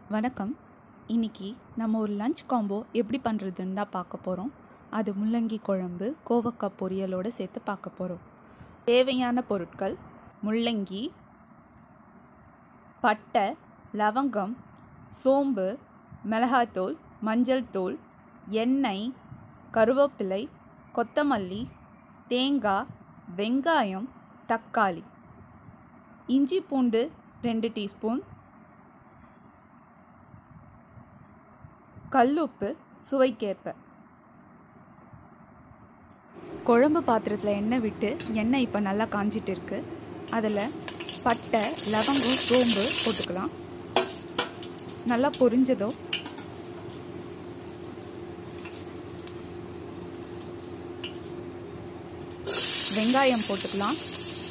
வணக்கம் இன்னைக்கு நம்ம ஒரு லஞ்ச் காம்போ எப்படி பண்ணுறதுன்னு தான் பார்க்க போகிறோம் அது முள்ளங்கி குழம்பு கோவக்காய் பொரியலோடு சேர்த்து பார்க்க போகிறோம் தேவையான பொருட்கள் முள்ளங்கி பட்டை லவங்கம் சோம்பு மிளகாய்த்தூள் மஞ்சள் தூள் எண்ணெய் கருவேப்பிலை கொத்தமல்லி தேங்காய் வெங்காயம் தக்காளி இஞ்சி பூண்டு ரெண்டு டீஸ்பூன் கல்லுப்பு சுவைக்கேற்ப குழம்பு பாத்திரத்தில் எண்ணெய் விட்டு எண்ணெய் இப்போ நல்லா காஞ்சிட்டு இருக்கு அதில் பட்டை லவங்கம் சோம்பு போட்டுக்கலாம் நல்லா பொரிஞ்சதும் வெங்காயம் போட்டுக்கலாம்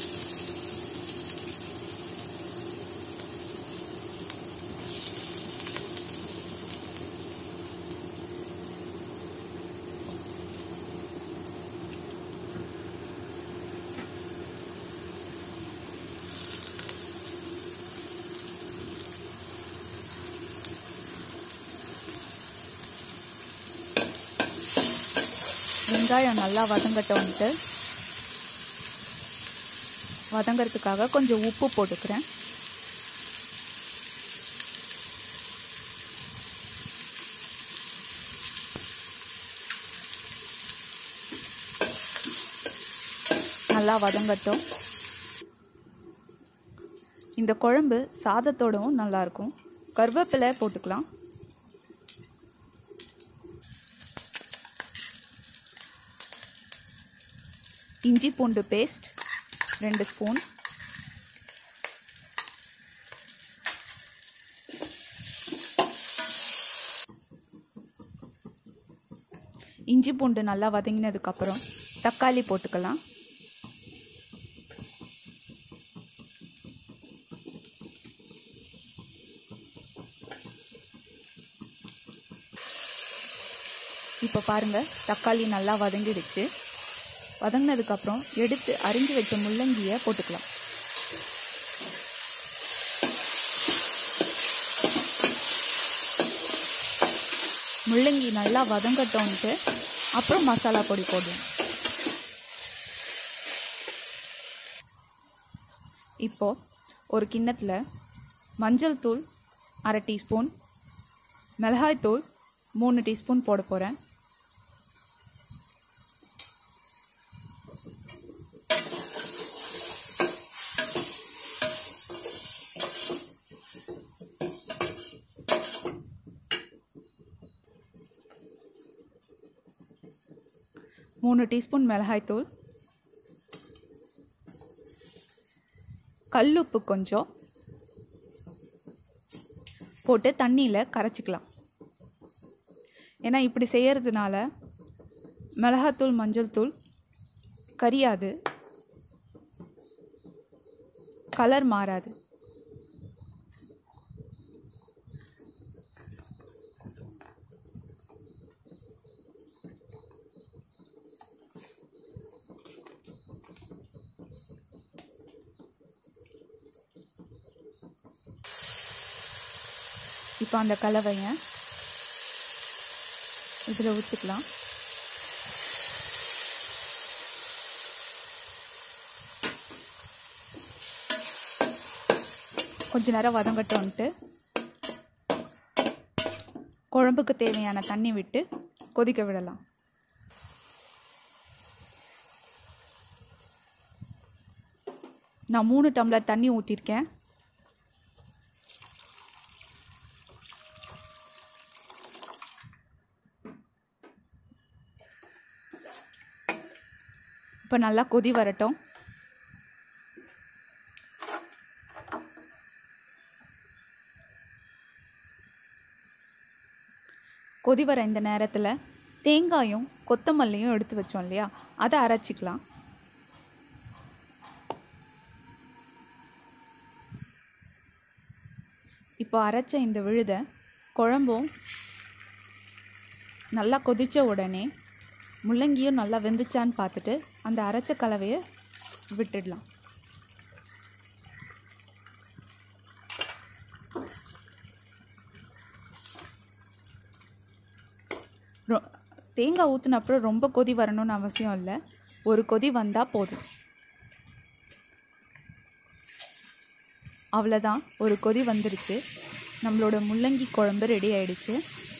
வெங்காயம் நல்லா வதங்கட்டோன்ட்டு வதங்கிறதுக்காக கொஞ்சம் உப்பு போட்டுக்கிறேன் நல்லா வதங்கட்டும் இந்த குழம்பு சாதத்தோடவும் நல்லாயிருக்கும் கருவேப்பிலை போட்டுக்கலாம் இஞ்சி பூண்டு பேஸ்ட் ரெண்டு ஸ்பூன் இஞ்சி பூண்டு நல்லா வதங்கினதுக்கப்புறம் தக்காளி போட்டுக்கலாம் இப்போ பாருங்கள் தக்காளி நல்லா வதங்கிடுச்சு வதங்கினதுக்கப்புறம் எடுத்து அரிஞ்சு வச்ச முள்ளங்கியை போட்டுக்கலாம் முள்ளங்கி நல்லா வதங்கட்டோன்ட்டு அப்புறம் மசாலா பொடி போடுவோம் இப்போ ஒரு கிண்ணத்தில் மஞ்சள் தூள் அரை டீஸ்பூன் மிளகாய் தூள் மூணு டீஸ்பூன் போட போகிறேன் மூணு டீஸ்பூன் மிளகாய்த்தூள் கல்லுப்பு கொஞ்சம் போட்டு தண்ணியில் கரைச்சிக்கலாம் ஏன்னா இப்படி செய்கிறதுனால மிளகாத்தூள் மஞ்சள் தூள் கரியாது கலர் மாறாது இப்போ அந்த கலவையை இதில் ஊற்றிக்கலாம் கொஞ்ச நேரம் வதங்கட்டோன்ட்டு குழம்புக்கு தேவையான தண்ணி விட்டு கொதிக்க விடலாம் நான் மூணு டம்ளர் தண்ணி ஊற்றிருக்கேன் இப்போ நல்லா கொதி வரட்டும் கொதி வர இந்த நேரத்தில் தேங்காயும் கொத்தமல்லியும் எடுத்து வச்சோம் இல்லையா அதை அரைச்சிக்கலாம் இப்போ அரைச்ச இந்த விழுதை குழம்பும் நல்லா கொதித்த உடனே முள்ளங்கியும் நல்லா வெந்துச்சான்னு பார்த்துட்டு அந்த அரைச்ச கலவையை விட்டுடலாம் ரொ தேங்காய் ஊற்றின அப்புறம் ரொம்ப கொதி வரணும்னு அவசியம் இல்லை ஒரு கொதி வந்தால் போதும் அவ்வளோதான் ஒரு கொதி வந்துருச்சு நம்மளோட முள்ளங்கி குழம்பு ரெடி ஆயிடுச்சு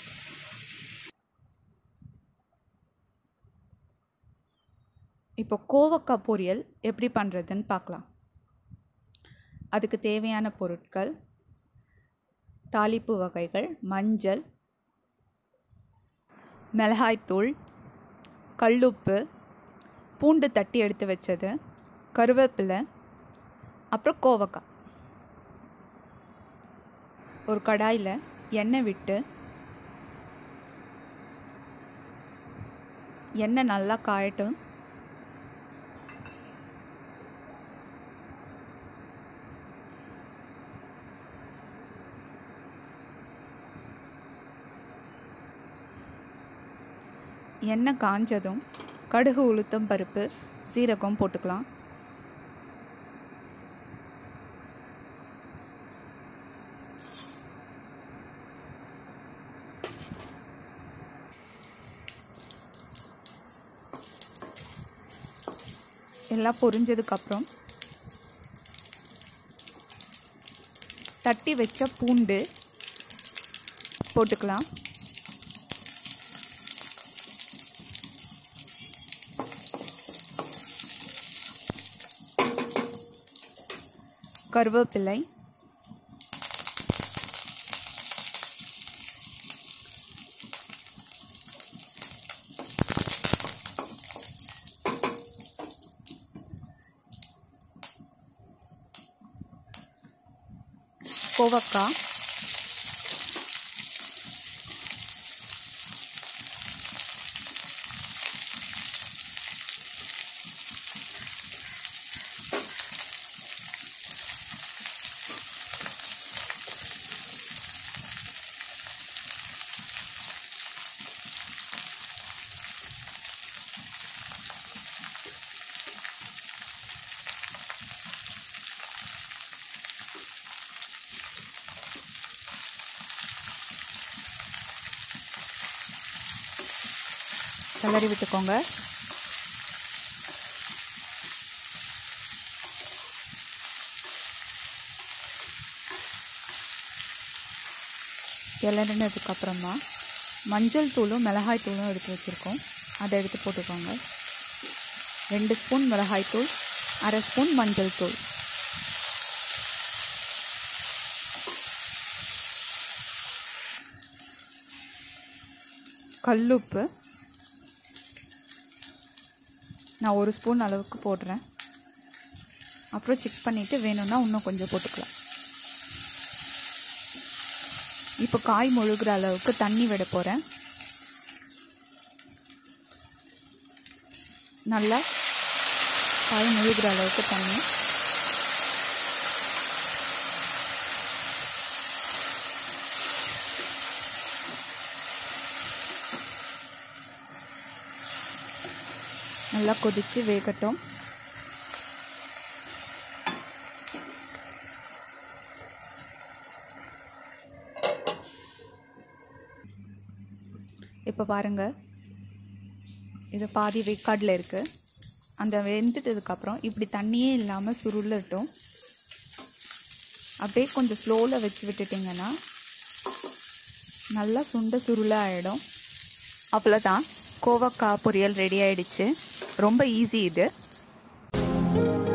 இப்போ கோவக்காய் பொரியல் எப்படி பண்ணுறதுன்னு பார்க்கலாம் அதுக்கு தேவையான பொருட்கள் தாளிப்பு வகைகள் மஞ்சள் மிளகாய்த்தூள் கல்லுப்பு பூண்டு தட்டி எடுத்து வச்சது கருவேப்பிலை அப்புறம் கோவக்காய் ஒரு கடாயில் எண்ணெய் விட்டு எண்ணெய் நல்லா காயட்டும் எண்ணெய் காஞ்சதும் கடுகு உளுத்தம் பருப்பு சீரகம் போட்டுக்கலாம் எல்லாம் பொரிஞ்சதுக்கப்புறம் தட்டி வச்ச பூண்டு போட்டுக்கலாம் கருவேப்பிலை கோவக்காய் கிளறி விட்டுக்கோங்க கிளறினதுக்கப்புறமா மஞ்சள் தூளும் மிளகாய் தூளும் எடுத்து வச்சுருக்கோம் அதை எடுத்து போட்டுக்கோங்க ரெண்டு ஸ்பூன் மிளகாய் தூள் அரை ஸ்பூன் மஞ்சள் தூள் கல்லுப்பு நான் ஒரு ஸ்பூன் அளவுக்கு போடுறேன் அப்புறம் செக் பண்ணிவிட்டு வேணும்னா இன்னும் கொஞ்சம் போட்டுக்கலாம் இப்போ காய் முழுகிற அளவுக்கு தண்ணி விட போகிறேன் நல்லா காய் முழுகிற அளவுக்கு தண்ணி நல்லா கொதித்து வேகட்டும் இப்போ பாருங்கள் இது பாதி வேக்காடில் இருக்குது அந்த வெந்துட்டதுக்கப்புறம் இப்படி தண்ணியே இல்லாமல் சுருளட்டும் அப்படியே கொஞ்சம் ஸ்லோவில் வச்சு விட்டுட்டிங்கன்னா நல்லா சுண்ட சுருள ஆகிடும் அவ்வளோதான் கோவக்காய் பொரியல் ரெடி ஆயிடுச்சு ரொம்ப ஈஸி இது